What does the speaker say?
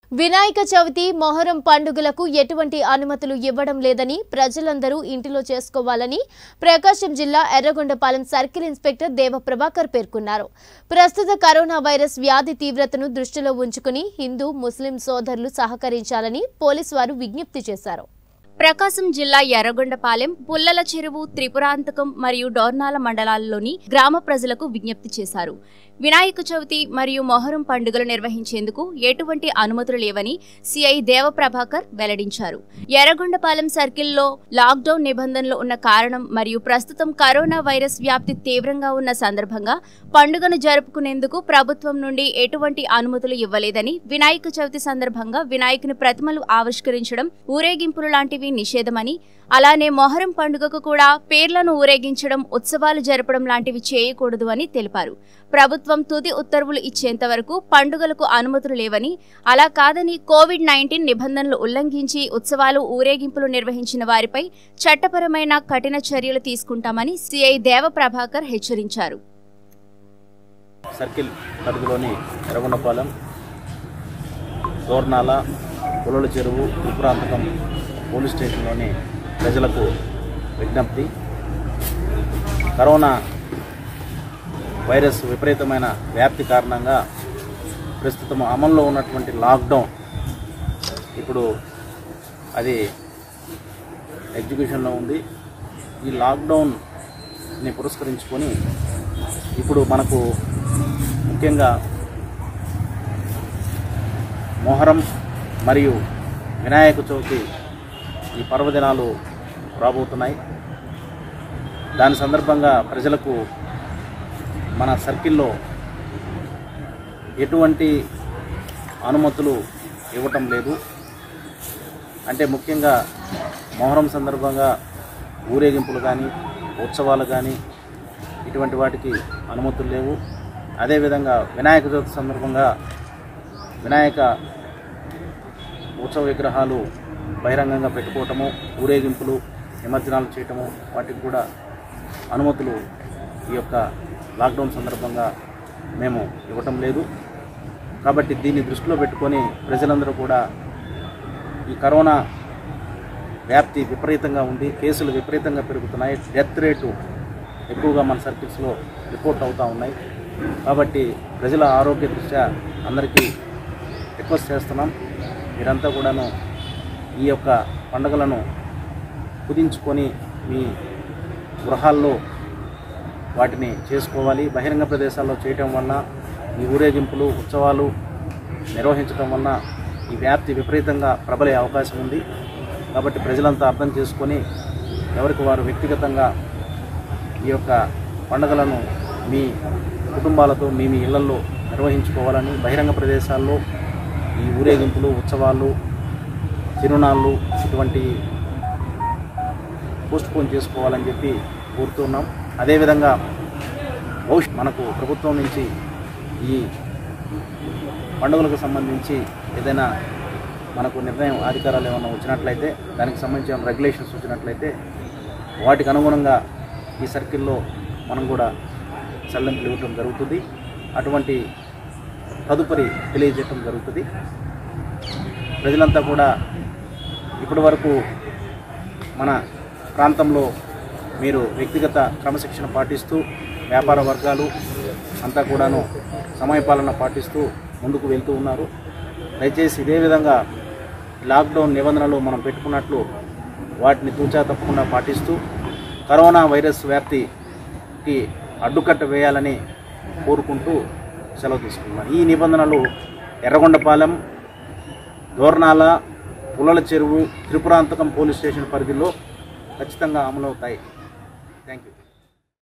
వినాయక చవితి మొహరం పండుగలకు ఎటువంటి అనుమతులు ఇవ్వడం లేదని ప్రజలందరూ ఇంటిలో చేసుకోవాలని ప్రకాశం జిల్లా ఎర్రగొండపాలెం సర్కిల్ ఇన్స్పెక్టర్ దేవ ప్రభాకర్ పేర్కొన్నారు ప్రస్తుత కరోనా వైరస్ వ్యాధి తీవ్రతను దృష్టిలో ఉంచుకుని హిందూ ముస్లిం సోదరులు సహకరించాలని పోలీసు వారు విజ్ఞప్తి చేశారు ప్రకాశం జిల్లా ఎర్రగొండపాలెం పుల్లల చెరువు త్రిపురాంతకం మరియు డోర్నాల మండలాల్లోని గ్రామ ప్రజలకు విజ్ఞప్తి చేశారు వినాయక చవితి మరియు మొహరం పండుగలు నిర్వహించేందుకు ఎటువంటి అనుమతులు లేవని సిఐ దేవప్రభాకర్ వెల్లడించారు ఎర్రగొండపాలెం సర్కిల్లో లాక్డౌన్ నిబంధనలు ఉన్న కారణం మరియు ప్రస్తుతం కరోనా వైరస్ వ్యాప్తి తీవ్రంగా ఉన్న సందర్భంగా పండుగను జరుపుకునేందుకు ప్రభుత్వం నుండి ఎటువంటి అనుమతులు ఇవ్వలేదని వినాయక చవితి సందర్భంగా వినాయకుని ప్రతిమలు ఆవిష్కరించడం ఊరేగింపులు లాంటివి నిషేధమని అలానే మొహరం పండుగకు కూడా పేర్లను ఊరేగించడం ఉత్సవాలు జరపడం లాంటివి చేయకూడదు అని తెలిపారు ప్రభుత్వం తుది ఉత్తర్వులు ఇచ్చేంత వరకు పండుగలకు అనుమతులు లేవని అలా కాదని కోవిడ్ నైన్టీన్ నిబంధనలు ఉల్లంఘించి ఉత్సవాలు ఊరేగింపులు నిర్వహించిన వారిపై చట్టపరమైన కఠిన చర్యలు తీసుకుంటామని సిఐ దేవప్రభాకర్ హెచ్చరించారు సర్కిల్ పరిధిలోని ఎర్రగొండపాలెం దోర్నాల పులల చెరువు త్రిపురాంతకం పోలీస్ స్టేషన్లోని ప్రజలకు విజ్ఞప్తి కరోనా వైరస్ విపరీతమైన వ్యాప్తి కారణంగా ప్రస్తుతం అమల్లో ఉన్నటువంటి లాక్డౌన్ ఇప్పుడు అది ఎగ్జిక్యూషన్లో ఉంది ఈ లాక్డౌన్ని పురస్కరించుకొని ఇప్పుడు మనకు ముఖ్యంగా మొహరం మరియు వినాయక చవితి ఈ పర్వదినాలు రాబోతున్నాయి దాని సందర్భంగా ప్రజలకు మన సర్కిల్లో ఎటువంటి అనుమతులు ఇవ్వటం లేదు అంటే ముఖ్యంగా మొహరం సందర్భంగా ఊరేగింపులు కానీ ఉత్సవాలు కానీ ఇటువంటి వాటికి అనుమతులు లేవు అదేవిధంగా వినాయక చవితి సందర్భంగా వినాయక ఉత్సవ విగ్రహాలు బహిరంగంగా పెట్టుకోవటము ఊరేగింపులు నిమజ్జనాలు చేయటము వాటికి కూడా అనుమతులు ఈ యొక్క లాక్డౌన్ సందర్భంగా మేము ఇవ్వటం లేదు కాబట్టి దీన్ని దృష్టిలో పెట్టుకొని ప్రజలందరూ కూడా ఈ కరోనా వ్యాప్తి విపరీతంగా ఉంది కేసులు విపరీతంగా పెరుగుతున్నాయి డెత్ రేటు ఎక్కువగా మన సర్కిల్స్లో రిపోర్ట్ అవుతూ ఉన్నాయి కాబట్టి ప్రజల ఆరోగ్య దృష్ట్యా అందరికీ రిక్వెస్ట్ చేస్తున్నాం మీరంతా కూడాను ఈ యొక్క పండుగలను కుదించుకొని మీ గృహాల్లో వాటిని చేసుకోవాలి బహిరంగ ప్రదేశాల్లో చేయటం వలన ఈ ఊరేగింపులు ఉత్సవాలు నిర్వహించడం వలన ఈ వ్యాప్తి విపరీతంగా ప్రబలే అవకాశం ఉంది కాబట్టి ప్రజలంతా అర్థం చేసుకొని ఎవరికి వారు వ్యక్తిగతంగా ఈ యొక్క పండుగలను మీ కుటుంబాలతో మీ మీ ఇళ్లలో నిర్వహించుకోవాలని బహిరంగ ప్రదేశాల్లో ఈ ఊరేగింపులు ఉత్సవాలు తిరునాళ్ళు ఇటువంటి పోస్ట్ పోన్ చేసుకోవాలని చెప్పి కోరుతున్నాం అదేవిధంగా భవిష్యత్ మనకు ప్రభుత్వం నుంచి ఈ పండుగలకు సంబంధించి ఏదైనా మనకు నిర్ణయం అధికారాలు ఏమైనా వచ్చినట్లయితే దానికి సంబంధించిన రెగ్యులేషన్స్ వచ్చినట్లయితే వాటికి అనుగుణంగా ఈ సర్కిల్లో మనం కూడా సడలింపులు ఇవ్వటం జరుగుతుంది అటువంటి తదుపరి తెలియజేయటం జరుగుతుంది ప్రజలంతా కూడా ఇప్పటి వరకు మన ప్రాంతంలో మీరు వ్యక్తిగత క్రమశిక్షణ పాటిస్తూ వ్యాపార వర్గాలు అంతా కూడాను సమయపాలన పాటిస్తూ ముందుకు వెళ్తూ ఉన్నారు దయచేసి ఇదే విధంగా లాక్డౌన్ నిబంధనలు మనం పెట్టుకున్నట్లు వాటిని తూచా తప్పకుండా పాటిస్తూ కరోనా వైరస్ వ్యాప్తికి అడ్డుకట్ట వేయాలని కోరుకుంటూ సెలవు తీసుకున్నాను ఈ నిబంధనలు ఎర్రగొండపాలెం దోర్నాల పుల్లల చెరువు త్రిపురాంతకం పోలీస్ స్టేషన్ పరిధిలో ఖచ్చితంగా అమలవుతాయి థ్యాంక్ యూ